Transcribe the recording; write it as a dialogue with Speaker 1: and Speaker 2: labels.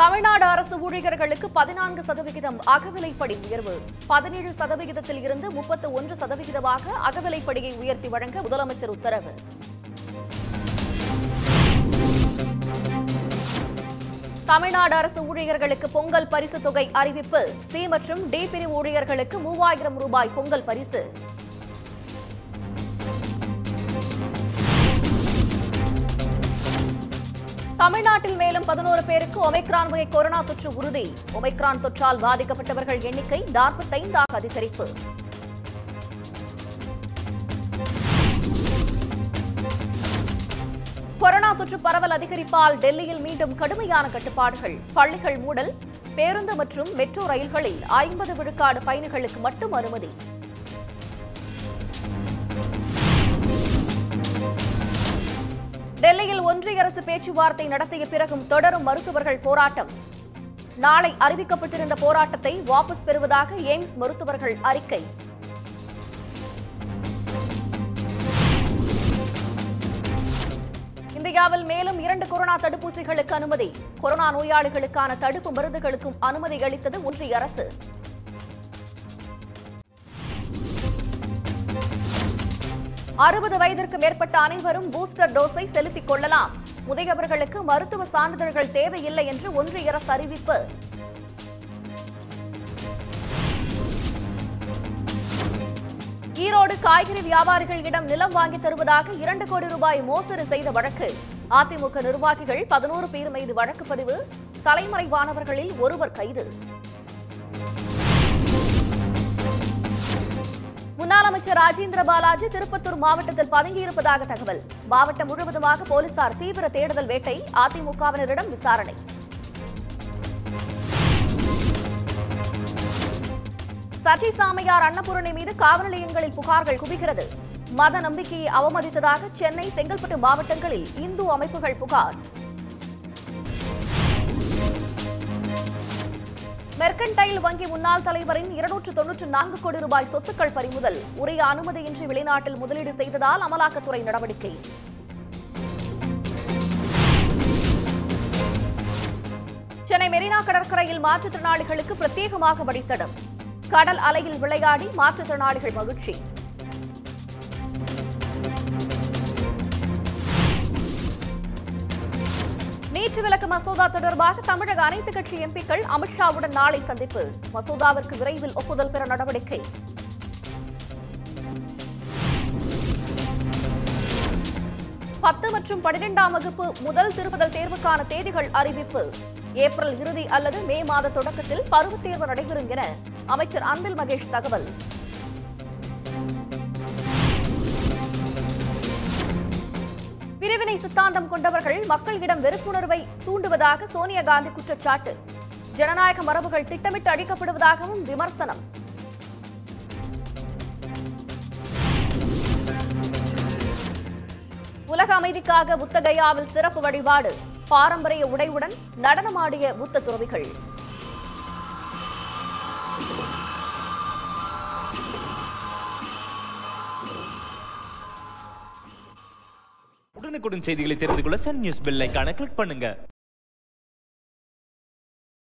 Speaker 1: தமிழ்நாடு அரசு ஊழியர்களுக்கு பதினான்கு சதவிகிதம் அகவிலைப்படி உயர்வு பதினேழு சதவிகிதத்தில் இருந்து முப்பத்து ஒன்று சதவிகிதமாக அகவிலைப்படியை உயர்த்தி வழங்க முதலமைச்சர் உத்தரவு தமிழ்நாடு அரசு ஊழியர்களுக்கு பொங்கல் பரிசு தொகை அறிவிப்பு சி மற்றும் டி பிரிவு ஊழியர்களுக்கு மூவாயிரம் ரூபாய் பொங்கல் பரிசு தமிழ்நாட்டில் மேலும் பதினோரு பேருக்கு ஒமைக்ரான் வகை கொரோனா தொற்று உறுதி ஒமைக்ரான் தொற்றால் பாதிக்கப்பட்டவர்கள் எண்ணிக்கை நாற்பத்தைந்தாக அதிகரிப்பு கொரோனா தொற்று பரவல் அதிகரிப்பால் டெல்லியில் மீண்டும் கடுமையான கட்டுப்பாடுகள் பள்ளிகள் மூடல் பேருந்து மற்றும் மெட்ரோ ரயில்களில் ஐம்பது விழுக்காடு பயணிகளுக்கு மட்டும் அனுமதி டெல்லியில் ஒன்றிய அரசு பேச்சுவார்த்தை நடத்திய பிறகும் தொடரும் மருத்துவர்கள் போராட்டம் நாளை அறிவிக்கப்பட்டிருந்த போராட்டத்தை வாபஸ் பெறுவதாக எய்ம்ஸ் மருத்துவர்கள் அறிக்கை இந்தியாவில் மேலும் இரண்டு கொரோனா தடுப்பூசிகளுக்கு அனுமதி கொரோனா நோயாளிகளுக்கான தடுப்பு மருந்துகளுக்கும் அனுமதி அளித்தது ஒன்றிய அரசு அறுபது வயதிற்கு மேற்பட்ட அனைவரும் பூஸ்டர் டோஸை செலுத்திக் கொள்ளலாம் முதியவர்களுக்கு மருத்துவ சான்றிதழ்கள் தேவையில்லை என்று ஒன்றிய அரசு அறிவிப்பு ஈரோடு காய்கறி வியாபாரிகளிடம் நிலம் வாங்கி தருவதாக இரண்டு கோடி ரூபாய் மோசடி செய்த வழக்கு அதிமுக நிர்வாகிகள் பதினோரு பேர் மீது வழக்கு பதிவு தலைமறைவானவர்களில் ஒருவர் கைது முன்னாள் அமைச்சர் ராஜேந்திர பாலாஜி திருப்பத்தூர் மாவட்டத்தில் பதுங்கியிருப்பதாக தகவல் மாவட்டம் முழுவதுமாக போலீசார் தீவிர தேடுதல் வேட்டை அதிமுகவினரிடம் விசாரணை சர்ச்சை சாமியார் அன்னபூரணி மீது காவல் நிலையங்களில் புகார்கள் குவிகிறது மத நம்பிக்கையை அவமதித்ததாக சென்னை செங்கல்பட்டு மாவட்டங்களில் இந்து அமைப்புகள் புகார் மெர்கன்டைல் வங்கி முன்னாள் தலைவரின் இருநூற்று தொன்னூற்று நான்கு கோடி ரூபாய் சொத்துக்கள் பறிமுதல் உரிய அனுமதியின்றி வெளிநாட்டில் முதலீடு செய்ததால் அமலாக்கத்துறை நடவடிக்கை சென்னை மெரினா கடற்கரையில் மாற்றுத்திறனாளிகளுக்கு பிரத்யேகமாக வழித்தடம் கடல் அலையில் விளையாடி மாற்றுத்திறனாளிகள் மகிழ்ச்சி நீட்டு விலக்கு மசோதா தொடர்பாக தமிழக அனைத்து கட்சி எம்பிக்கள் அமித்ஷாவுடன் நாளை சந்திப்பு மசோதாவிற்கு விரைவில் ஒப்புதல் பெற நடவடிக்கை பத்து மற்றும் பனிரெண்டாம் வகுப்பு முதல் திருப்புதல் தேர்வுக்கான தேதிகள் அறிவிப்பு ஏப்ரல் இறுதி அல்லது மே மாத தொடக்கத்தில் பருவத் தேர்வு நடைபெறும் என அமைச்சர் அன்பில் மகேஷ் தகவல் பிரிவினை சித்தாந்தம் கொண்டவர்கள் மக்களிடம் வெறுப்புணர்வை தூண்டுவதாக சோனியா காந்தி குற்றச்சாட்டு ஜனநாயக மரபுகள் திட்டமிட்டு அழிக்கப்படுவதாகவும் விமர்சனம் உலக அமைதிக்காக புத்தகயாவில் சிறப்பு வழிபாடு பாரம்பரிய உடையுடன் நடனமாடிய புத்த துறவிகள்
Speaker 2: உடனுக்குடன் செய்திகளை தெரிந்து கொள்ள சன் நியூஸ் பெல் ஐகானை கிளிக் பண்ணுங்க